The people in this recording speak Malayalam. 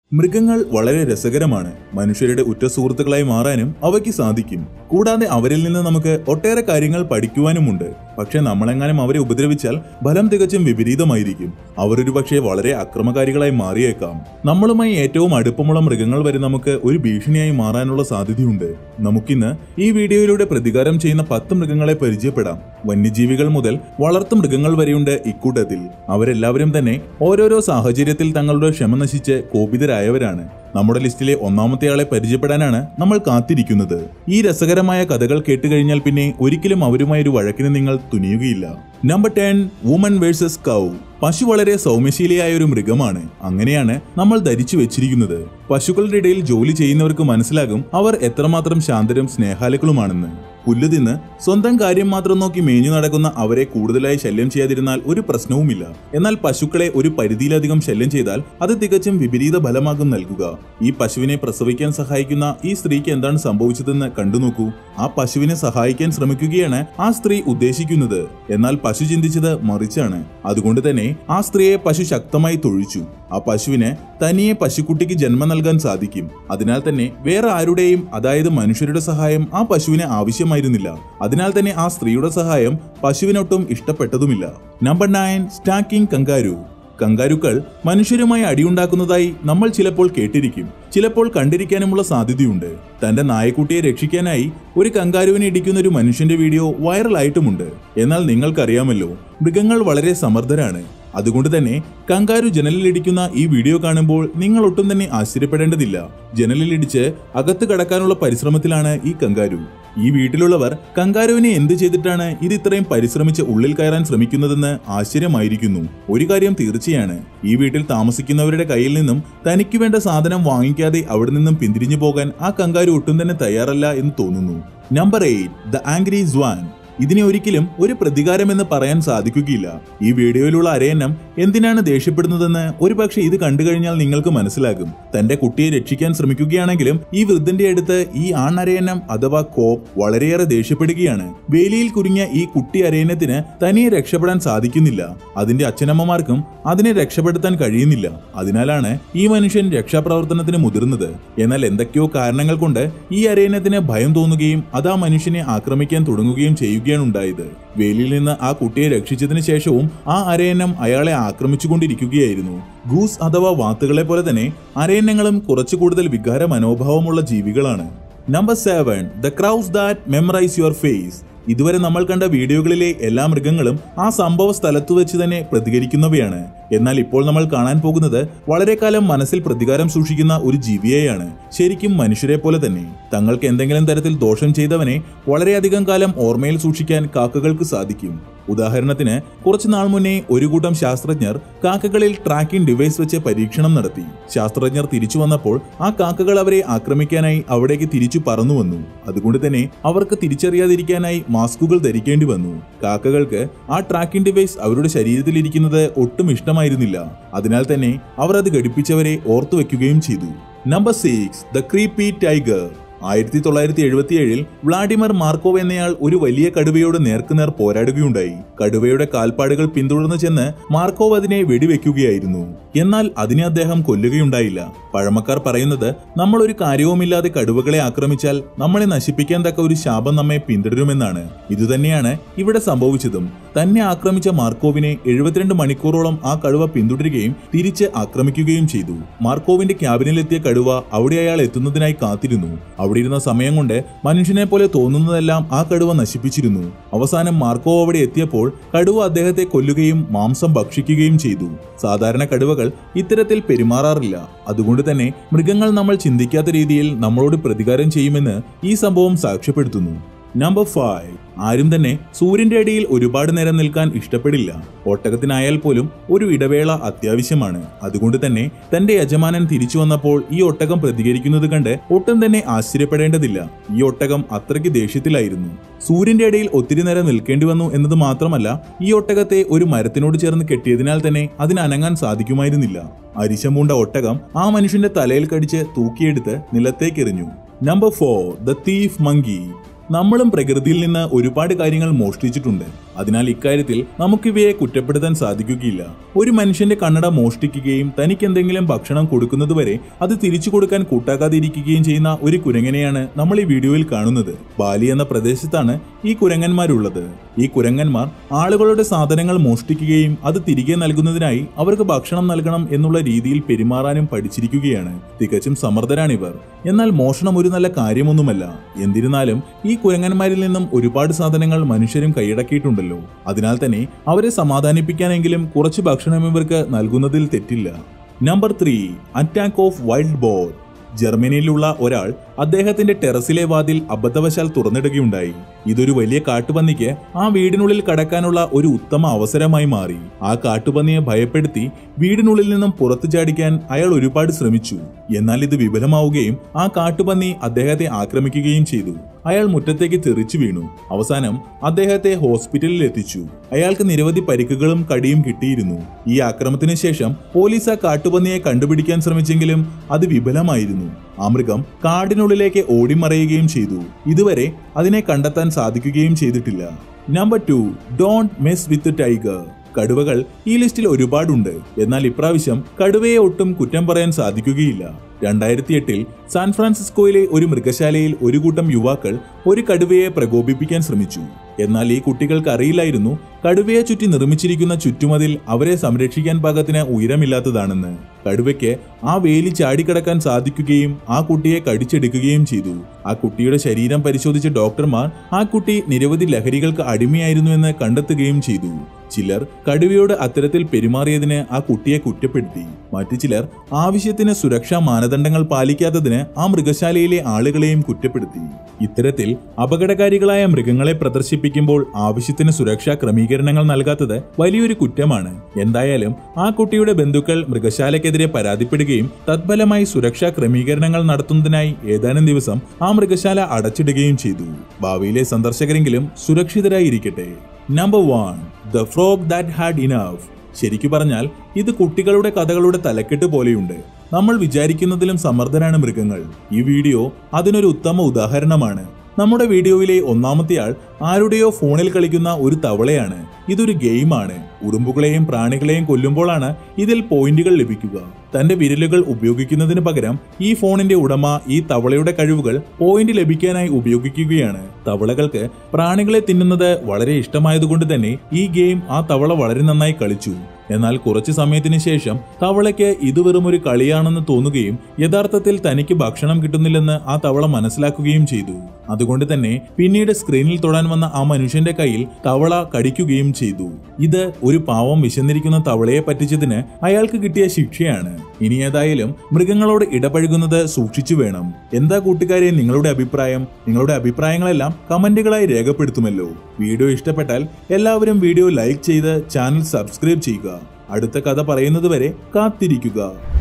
മൃഗങ്ങൾ വളരെ രസകരമാണ് മനുഷ്യരുടെ ഉറ്റ സുഹൃത്തുക്കളായി മാറാനും അവയ്ക്ക് സാധിക്കും കൂടാതെ അവരിൽ നിന്ന് നമുക്ക് ഒട്ടേറെ കാര്യങ്ങൾ പഠിക്കുവാനുമുണ്ട് പക്ഷെ നമ്മളെങ്ങാനും അവരെ ഉപദ്രവിച്ചാൽ ഫലം തികച്ചും വിപരീതമായിരിക്കും അവരൊരു പക്ഷേ വളരെ അക്രമകാരികളായി മാറിയേക്കാം നമ്മളുമായി ഏറ്റവും അടുപ്പമുള്ള മൃഗങ്ങൾ വരെ നമുക്ക് ഒരു ഭീഷണിയായി മാറാനുള്ള സാധ്യതയുണ്ട് നമുക്കിന്ന് ഈ വീഡിയോയിലൂടെ പ്രതികാരം ചെയ്യുന്ന പത്ത് മൃഗങ്ങളെ പരിചയപ്പെടാം വന്യജീവികൾ മുതൽ വളർത്തു മൃഗങ്ങൾ വരെയുണ്ട് ഇക്കൂട്ടത്തിൽ അവരെല്ലാവരും തന്നെ ഓരോരോ സാഹചര്യത്തിൽ തങ്ങളുടെ ക്ഷമ നശിച്ച് കോപിതരായവരാണ് നമ്മുടെ ലിസ്റ്റിലെ ഒന്നാമത്തെ ആളെ പരിചയപ്പെടാനാണ് നമ്മൾ കാത്തിരിക്കുന്നത് ഈ രസകരമായ കഥകൾ കേട്ടുകഴിഞ്ഞാൽ പിന്നെ ഒരിക്കലും അവരുമായി ഒരു വഴക്കിന് നിങ്ങൾ തുനിയുകയില്ല number ten woman versus cow പശു വളരെ സൗമ്യശീലിയായ ഒരു മൃഗമാണ് അങ്ങനെയാണ് നമ്മൾ ധരിച്ചു വെച്ചിരിക്കുന്നത് പശുക്കളുടെ ഇടയിൽ ജോലി ചെയ്യുന്നവർക്ക് മനസ്സിലാകും അവർ എത്രമാത്രം ശാന്തരും സ്നേഹാലുക്കളുമാണെന്ന് പുല്ല് തിന്ന് സ്വന്തം കാര്യം മാത്രം നോക്കി മേഞ്ഞു നടക്കുന്ന അവരെ കൂടുതലായി ശല്യം ചെയ്യാതിരുന്നാൽ ഒരു പ്രശ്നവുമില്ല എന്നാൽ പശുക്കളെ ഒരു പരിധിയിലധികം ശല്യം ചെയ്താൽ അത് തികച്ചും വിപരീത ഫലമാകും നൽകുക ഈ പശുവിനെ പ്രസവിക്കാൻ സഹായിക്കുന്ന ഈ സ്ത്രീക്ക് എന്താണ് സംഭവിച്ചതെന്ന് കണ്ടു നോക്കൂ ആ പശുവിനെ സഹായിക്കാൻ ശ്രമിക്കുകയാണ് ആ സ്ത്രീ ഉദ്ദേശിക്കുന്നത് എന്നാൽ പശു ചിന്തിച്ചത് മറിച്ചാണ് അതുകൊണ്ട് തന്നെ ആ സ്ത്രീയെ പശു ശക്തമായി തൊഴിച്ചു ആ പശുവിന് തനിയെ പശുക്കുട്ടിക്ക് ജന്മം നൽകാൻ സാധിക്കും അതിനാൽ തന്നെ വേറെ ആരുടെയും അതായത് മനുഷ്യരുടെ സഹായം ആ പശുവിന് ആവശ്യമായിരുന്നില്ല അതിനാൽ തന്നെ ആ സ്ത്രീയുടെ സഹായം പശുവിനൊട്ടും ഇഷ്ടപ്പെട്ടതുമില്ല നമ്പർ നയൻ സ്റ്റാക്കിംഗ് കങ്കാരു കങ്കാരുക്കൾ മനുഷ്യരുമായി അടിയുണ്ടാക്കുന്നതായി നമ്മൾ ചിലപ്പോൾ കേട്ടിരിക്കും ചിലപ്പോൾ കണ്ടിരിക്കാനുമുള്ള സാധ്യതയുണ്ട് തന്റെ നായക്കുട്ടിയെ രക്ഷിക്കാനായി ഒരു കങ്കാരുവിനെ ഇടിക്കുന്ന ഒരു മനുഷ്യന്റെ വീഡിയോ വൈറലായിട്ടുമുണ്ട് എന്നാൽ നിങ്ങൾക്കറിയാമല്ലോ മൃഗങ്ങൾ വളരെ സമർത്ഥരാണ് അതുകൊണ്ട് തന്നെ കങ്കാരു ജനലിലിടിക്കുന്ന ഈ വീഡിയോ കാണുമ്പോൾ നിങ്ങൾ ഒട്ടും തന്നെ ആശ്ചര്യപ്പെടേണ്ടതില്ല ജനലിലിടിച്ച് അകത്ത് കടക്കാനുള്ള പരിശ്രമത്തിലാണ് ഈ കങ്കാരു ഈ വീട്ടിലുള്ളവർ കങ്കാരുവിനെ എന്ത് ചെയ്തിട്ടാണ് ഇത് ഇത്രയും പരിശ്രമിച്ച് ഉള്ളിൽ കയറാൻ ശ്രമിക്കുന്നതെന്ന് ആശ്ചര്യമായിരിക്കുന്നു ഒരു കാര്യം തീർച്ചയാണ് ഈ വീട്ടിൽ താമസിക്കുന്നവരുടെ കയ്യിൽ നിന്നും തനിക്ക് വേണ്ട സാധനം വാങ്ങിക്കാതെ അവിടെ നിന്നും പിന്തിരിഞ്ഞു പോകാൻ ആ കങ്കാരു ഒട്ടും തന്നെ തയ്യാറല്ല എന്ന് തോന്നുന്നു number eight the angry swan ഇതിനെ ഒരിക്കലും ഒരു പ്രതികാരമെന്ന് പറയാൻ സാധിക്കുകയില്ല ഈ വീഡിയോയിലുള്ള അരയന്നം എന്തിനാണ് ദേഷ്യപ്പെടുന്നതെന്ന് ഒരുപക്ഷെ ഇത് കണ്ടു കഴിഞ്ഞാൽ നിങ്ങൾക്ക് മനസ്സിലാകും തന്റെ കുട്ടിയെ രക്ഷിക്കാൻ ശ്രമിക്കുകയാണെങ്കിലും ഈ വൃദ്ധന്റെ അടുത്ത് ഈ ആണരയന്നം അഥവാ കോപ്പ് വളരെയേറെ ദേഷ്യപ്പെടുകയാണ് വേലിയിൽ കുരുങ്ങിയ ഈ കുട്ടി അരയന്നത്തിന് തനിയെ രക്ഷപ്പെടാൻ സാധിക്കുന്നില്ല അതിന്റെ അച്ഛനമ്മമാർക്കും അതിനെ രക്ഷപ്പെടുത്താൻ കഴിയുന്നില്ല അതിനാലാണ് ഈ മനുഷ്യൻ രക്ഷാപ്രവർത്തനത്തിന് മുതിർന്നത് എന്നാൽ എന്തൊക്കെയോ കാരണങ്ങൾ കൊണ്ട് ഈ അരയന്നത്തിന് ഭയം തോന്നുകയും അത് ആ മനുഷ്യനെ ആക്രമിക്കാൻ തുടങ്ങുകയും ചെയ്യുകയാണ് ഉണ്ടായത് വേലിയിൽ നിന്ന് ആ കുട്ടിയെ രക്ഷിച്ചതിന് ശേഷവും ആ അരയന്നം അയാളെ ആക്രമിച്ചുകൊണ്ടിരിക്കുകയായിരുന്നു ഗൂസ് അഥവാ വാത്തുകളെ പോലെ തന്നെ അരയന്നങ്ങളും കുറച്ചു കൂടുതൽ വികാര മനോഭാവമുള്ള ജീവികളാണ് number seven the crows that memorize your face ഇതുവരെ നമ്മൾ കണ്ട വീഡിയോകളിലെ എല്ലാ മൃഗങ്ങളും ആ സംഭവ സ്ഥലത്തു വെച്ച് തന്നെ പ്രതികരിക്കുന്നവയാണ് എന്നാൽ ഇപ്പോൾ നമ്മൾ കാണാൻ പോകുന്നത് വളരെ കാലം മനസ്സിൽ പ്രതികാരം സൂക്ഷിക്കുന്ന ഒരു ജീവിയെയാണ് ശരിക്കും മനുഷ്യരെ പോലെ തന്നെ തങ്ങൾക്ക് എന്തെങ്കിലും തരത്തിൽ ദോഷം ചെയ്തവനെ വളരെയധികം കാലം ഓർമ്മയിൽ സൂക്ഷിക്കാൻ കാക്കകൾക്ക് സാധിക്കും ഉദാഹരണത്തിന് കുറച്ചു നാൾ മുന്നേ ഒരു കൂട്ടം ശാസ്ത്രജ്ഞർ കാക്കകളിൽ ട്രാക്കിംഗ് ഡിവൈസ് വെച്ച് പരീക്ഷണം നടത്തി ശാസ്ത്രജ്ഞർ തിരിച്ചു വന്നപ്പോൾ ആ കാക്കകൾ അവരെ ആക്രമിക്കാനായി അവിടേക്ക് തിരിച്ചു പറന്നു വന്നു അതുകൊണ്ട് തന്നെ അവർക്ക് തിരിച്ചറിയാതിരിക്കാനായി മാസ്കുകൾ ധരിക്കേണ്ടി വന്നു കാക്കകൾക്ക് ആ ട്രാക്കിംഗ് ഡിവൈസ് അവരുടെ ശരീരത്തിൽ ഇരിക്കുന്നത് ഒട്ടും ഇഷ്ടമായിരുന്നില്ല അതിനാൽ തന്നെ അവർ അത് ഘടിപ്പിച്ചവരെ ഓർത്തു വെക്കുകയും ചെയ്തു number six the creepy tiger ആയിരത്തി തൊള്ളായിരത്തി എഴുപത്തിയേഴിൽ വ്ളാഡിമർ മാർക്കോവ് എന്നയാൾ ഒരു വലിയ കടുവയോട് നേർക്കുനേർ പോരാടുകയുണ്ടായി കടുവയുടെ കാൽപ്പാടുകൾ പിന്തുടർന്നു ചെന്ന് മാർക്കോവ് അതിനെ വെടിവെക്കുകയായിരുന്നു എന്നാൽ അതിനെ അദ്ദേഹം കൊല്ലുകയുണ്ടായില്ല പഴമക്കാർ പറയുന്നത് നമ്മൾ ഒരു കാര്യവുമില്ലാതെ കടുവകളെ ആക്രമിച്ചാൽ നമ്മളെ നശിപ്പിക്കാൻ തക്ക ഒരു ശാപം നമ്മെ പിന്തുടരുമെന്നാണ് ഇതുതന്നെയാണ് ഇവിടെ സംഭവിച്ചതും തന്നെ ആക്രമിച്ച മാർക്കോവിനെ എഴുപത്തിരണ്ട് മണിക്കൂറോളം ആ കടുവ പിന്തുടരുകയും തിരിച്ച് ആക്രമിക്കുകയും ചെയ്തു മാർക്കോവിന്റെ ക്യാബിനിലെത്തിയ കടുവ അവിടെ അയാൾ എത്തുന്നതിനായി കാത്തിരുന്നു അവിടെ ഇരുന്ന സമയം കൊണ്ട് മനുഷ്യനെ പോലെ തോന്നുന്നതെല്ലാം ആ കടുവ നശിപ്പിച്ചിരുന്നു അവസാനം മാർക്കോ അവിടെ എത്തിയപ്പോൾ കടുവ അദ്ദേഹത്തെ കൊല്ലുകയും മാംസം ഭക്ഷിക്കുകയും ചെയ്തു സാധാരണ കടുവകൾ ഇത്തരത്തിൽ പെരുമാറാറില്ല അതുകൊണ്ട് തന്നെ മൃഗങ്ങൾ നമ്മൾ ചിന്തിക്കാത്ത രീതിയിൽ നമ്മളോട് പ്രതികാരം ചെയ്യുമെന്ന് ഈ സംഭവം സാക്ഷ്യപ്പെടുത്തുന്നു നമ്പർ ഫൈവ് ആരും തന്നെ സൂര്യന്റെ അടിയിൽ ഒരുപാട് നേരം നിൽക്കാൻ ഇഷ്ടപ്പെടില്ല ഒട്ടകത്തിനായാൽ പോലും ഒരു ഇടവേള അത്യാവശ്യമാണ് അതുകൊണ്ട് തന്നെ തന്റെ യജമാനൻ തിരിച്ചു വന്നപ്പോൾ ഈ ഒട്ടകം പ്രതികരിക്കുന്നത് കണ്ട് ഒട്ടും തന്നെ ആശ്ചര്യപ്പെടേണ്ടതില്ല ഈ ഒട്ടകം അത്രയ്ക്ക് ദേഷ്യത്തിലായിരുന്നു സൂര്യന്റെ ഇടയിൽ ഒത്തിരി നേരം നിൽക്കേണ്ടി വന്നു എന്നത് മാത്രമല്ല ഈ ഒട്ടകത്തെ ഒരു മരത്തിനോട് ചേർന്ന് കെട്ടിയതിനാൽ തന്നെ അതിന് അനങ്ങാൻ സാധിക്കുമായിരുന്നില്ല അരിശമൂണ്ട ഒട്ടകം ആ മനുഷ്യന്റെ തലയിൽ കടിച്ച് തൂക്കിയെടുത്ത് നിലത്തേക്കെറിഞ്ഞു number four the thief monkey നമ്മളും പ്രകൃതിയിൽ നിന്ന് ഒരുപാട് കാര്യങ്ങൾ മോഷ്ടിച്ചിട്ടുണ്ട് അതിനാൽ ഇക്കാര്യത്തിൽ നമുക്കിവയെ കുറ്റപ്പെടുത്താൻ സാധിക്കുകയില്ല ഒരു മനുഷ്യന്റെ കണ്ണട മോഷ്ടിക്കുകയും തനിക്ക് എന്തെങ്കിലും ഭക്ഷണം കൊടുക്കുന്നതുവരെ അത് തിരിച്ചു കൊടുക്കാൻ കൂട്ടാക്കാതിരിക്കുകയും ചെയ്യുന്ന ഒരു കുരങ്ങനെയാണ് നമ്മൾ ഈ വീഡിയോയിൽ കാണുന്നത് ബാലി എന്ന പ്രദേശത്താണ് ഈ കുരങ്ങന്മാരുള്ളത് ഈ കുരങ്ങന്മാർ ആളുകളുടെ സാധനങ്ങൾ മോഷ്ടിക്കുകയും അത് തിരികെ നൽകുന്നതിനായി അവർക്ക് ഭക്ഷണം നൽകണം എന്നുള്ള രീതിയിൽ പെരുമാറാനും പഠിച്ചിരിക്കുകയാണ് തികച്ചും സമർത്ഥരാണിവർ എന്നാൽ മോഷണം ഒരു നല്ല കാര്യമൊന്നുമല്ല എന്നിരുന്നാലും ഈ കുരങ്ങന്മാരിൽ നിന്നും ഒരുപാട് സാധനങ്ങൾ മനുഷ്യരും കൈയടക്കിയിട്ടുണ്ടല്ലോ അതിനാൽ തന്നെ അവരെ സമാധാനിപ്പിക്കാനെങ്കിലും കുറച്ച് ഭക്ഷണം ഇവർക്ക് നൽകുന്നതിൽ തെറ്റില്ല number three attack of wild boar ജർമ്മനിയിലുള്ള ഒരാൾ അദ്ദേഹത്തിന്റെ ടെറസിലെ വാതിൽ അബദ്ധവശാൽ തുറന്നിടുകയുണ്ടായി ഇതൊരു വലിയ കാട്ടുപന്നിക്ക് ആ വീടിനുള്ളിൽ കടക്കാനുള്ള ഒരു ഉത്തമ അവസരമായി മാറി ആ കാട്ടുപന്നിയെ ഭയപ്പെടുത്തി വീടിനുള്ളിൽ നിന്നും പുറത്തു ചാടിക്കാൻ അയാൾ ഒരുപാട് ശ്രമിച്ചു എന്നാൽ ഇത് വിഫലമാവുകയും ആ കാട്ടുപന്നി അദ്ദേഹത്തെ ആക്രമിക്കുകയും ചെയ്തു അയാൾ മുറ്റത്തേക്ക് തെറിച്ചു വീണു അവസാനം അദ്ദേഹത്തെ ഹോസ്പിറ്റലിൽ എത്തിച്ചു അയാൾക്ക് നിരവധി പരിക്കുകളും കടിയും കിട്ടിയിരുന്നു ഈ ആക്രമണത്തിന് ശേഷം പോലീസ് ആ കാട്ടുപന്നിയെ കണ്ടുപിടിക്കാൻ ശ്രമിച്ചെങ്കിലും അത് വിഫലമായിരുന്നു ആ മൃഗം കാടിനുള്ളിലേക്ക് ഓടിമറയുകയും ചെയ്തു ഇതുവരെ അതിനെ കണ്ടെത്താൻ സാധിക്കുകയും ചെയ്തിട്ടില്ല number two don't mess with tiger കടുവകൾ ഈ ലിസ്റ്റിൽ ഒരുപാടുണ്ട് എന്നാൽ ഇപ്രാവശ്യം കടുവയെ ഒട്ടും കുറ്റം പറയാൻ സാധിക്കുകയില്ല രണ്ടായിരത്തി എട്ടിൽ സാൻ ഫ്രാൻസിസ്കോയിലെ ഒരു മൃഗശാലയിൽ ഒരു കൂട്ടം യുവാക്കൾ ഒരു കടുവയെ പ്രകോപിപ്പിക്കാൻ ശ്രമിച്ചു എന്നാൽ ഈ കുട്ടികൾക്ക് അറിയില്ലായിരുന്നു കടുവയെ ചുറ്റി നിർമ്മിച്ചിരിക്കുന്ന ചുറ്റുമതിൽ അവരെ സംരക്ഷിക്കാൻ പാകത്തിന് ഉയരമില്ലാത്തതാണെന്ന് കടുവയ്ക്ക് ആ വേലി ചാടിക്കടക്കാൻ സാധിക്കുകയും ആ കുട്ടിയെ കടിച്ചെടുക്കുകയും ചെയ്തു ആ കുട്ടിയുടെ ശരീരം പരിശോധിച്ച ഡോക്ടർമാർ ആ കുട്ടി നിരവധി ലഹരികൾക്ക് അടിമയായിരുന്നുവെന്ന് കണ്ടെത്തുകയും ചെയ്തു ചിലർ കടുവയോട് അത്തരത്തിൽ പെരുമാറിയതിന് ആ കുട്ടിയെ കുറ്റപ്പെടുത്തി മറ്റു ചിലർ ആവശ്യത്തിന് സുരക്ഷാ മാനദണ്ഡങ്ങൾ പാലിക്കാത്തതിന് ആ മൃഗശാലയിലെ ആളുകളെയും കുറ്റപ്പെടുത്തി ഇത്തരത്തിൽ അപകടകാരികളായ മൃഗങ്ങളെ പ്രദർശിപ്പിക്കുമ്പോൾ ആവശ്യത്തിന് സുരക്ഷാ ക്രമീകരണങ്ങൾ നൽകാത്തത് വലിയൊരു കുറ്റമാണ് എന്തായാലും ആ കുട്ടിയുടെ ബന്ധുക്കൾ മൃഗശാലയ്ക്കെതിരെ പരാതിപ്പെടുകയും തത്ഫലമായി സുരക്ഷാ ക്രമീകരണങ്ങൾ നടത്തുന്നതിനായി ഏതാനും ദിവസം ആ മൃഗശാല അടച്ചിടുകയും ചെയ്തു ഭാവിയിലെ സന്ദർശകരെങ്കിലും സുരക്ഷിതരായിരിക്കട്ടെ number one the frog that had enough ശരിക്കു പറഞ്ഞാൽ ഇത് കുട്ടികളുടെ കഥകളുടെ തലക്കെട്ട് പോലെയുണ്ട് നമ്മൾ വിചാരിക്കുന്നതിലും സമർത്ഥരാണ് മൃഗങ്ങൾ ഈ വീഡിയോ അതിനൊരു ഉത്തമ ഉദാഹരണമാണ് നമ്മുടെ വീഡിയോയിലെ ഒന്നാമത്തെ ആൾ ആരുടെയോ ഫോണിൽ കളിക്കുന്ന ഒരു തവളയാണ് ഇതൊരു ഗെയിമാണ് ഉറുമ്പുകളെയും പ്രാണികളെയും കൊല്ലുമ്പോഴാണ് ഇതിൽ പോയിന്റുകൾ ലഭിക്കുക തന്റെ വിരലുകൾ ഉപയോഗിക്കുന്നതിന് പകരം ഈ ഫോണിന്റെ ഉടമ ഈ തവളയുടെ കഴിവുകൾ പോയിന്റ് ലഭിക്കാനായി ഉപയോഗിക്കുകയാണ് തവളകൾക്ക് പ്രാണികളെ തിന്നുന്നത് വളരെ ഇഷ്ടമായതുകൊണ്ട് തന്നെ ഈ ഗെയിം ആ തവള വളരെ നന്നായി കളിച്ചു എന്നാൽ കുറച്ചു സമയത്തിന് ശേഷം തവളയ്ക്ക് ഇത് വെറും ഒരു കളിയാണെന്ന് തോന്നുകയും യഥാർത്ഥത്തിൽ തനിക്ക് ഭക്ഷണം കിട്ടുന്നില്ലെന്ന് ആ തവള മനസ്സിലാക്കുകയും ചെയ്തു അതുകൊണ്ട് തന്നെ പിന്നീട് സ്ക്രീനിൽ തൊടാൻ വന്ന ആ മനുഷ്യന്റെ കയ്യിൽ തവള കടിക്കുകയും ചെയ്തു ഇത് ഒരു പാവം വിശന്നിരിക്കുന്ന തവളയെ പറ്റിച്ചതിന് അയാൾക്ക് കിട്ടിയ ശിക്ഷയാണ് ഇനി ഏതായാലും മൃഗങ്ങളോട് ഇടപഴകുന്നത് സൂക്ഷിച്ചു വേണം എന്താ കൂട്ടുകാരെ നിങ്ങളുടെ അഭിപ്രായം നിങ്ങളുടെ അഭിപ്രായങ്ങളെല്ലാം കമന്റുകളായി രേഖപ്പെടുത്തുമല്ലോ വീഡിയോ ഇഷ്ടപ്പെട്ടാൽ എല്ലാവരും വീഡിയോ ലൈക്ക് ചെയ്ത് ചാനൽ സബ്സ്ക്രൈബ് ചെയ്യുക അടുത്ത കഥ പറയുന്നതുവരെ കാത്തിരിക്കുക